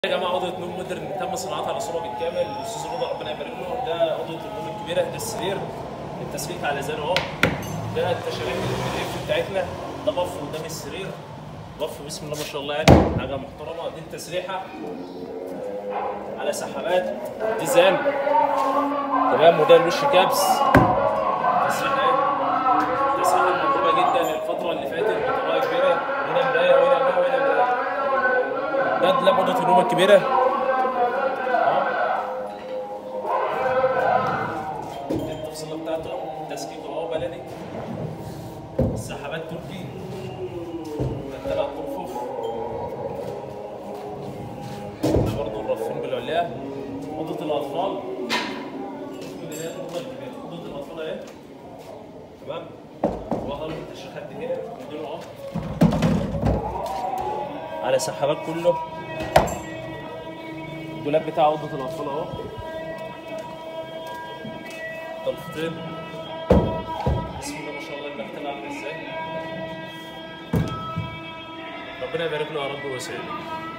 يا جماعه اوضه نوم مودرن تم صناعتها على صوره بالكامل الاستاذ رضا ربنا يبارك له ده اوضه النوم الكبيره ده السرير التسليك على زانه اهو ده التشابيك الريف بتاعتنا ده بف قدام السرير بف بسم الله ما شاء الله يعني حاجه محترمه دي التسريحه على سحابات التزام تمام وده الوش كابس تسريحه ايه تسريحه مطلوبه جدا الفتره اللي فاتت بطريقه كبيره هنا مرايه وهنا مرايه وهنا مرايه ده دولاب اوضه النوم الكبيره دي التفصيله بتاعته تسكيك اهو بلدي السحابات تركي ثلاث رفوف ده برضه الرفين بالعليا اوضه الاطفال كل ده اوضه الكبيره اوضه الاطفال اهي تمام وظهر التشريحات دي كده مدينه اهو على سحابات كله الدولاب بتاع اوضه الاطفال اهو طلفتين بسم الله ما شاء الله المكتبه عامله ازاي ربنا يبارك له يا رب ويسعده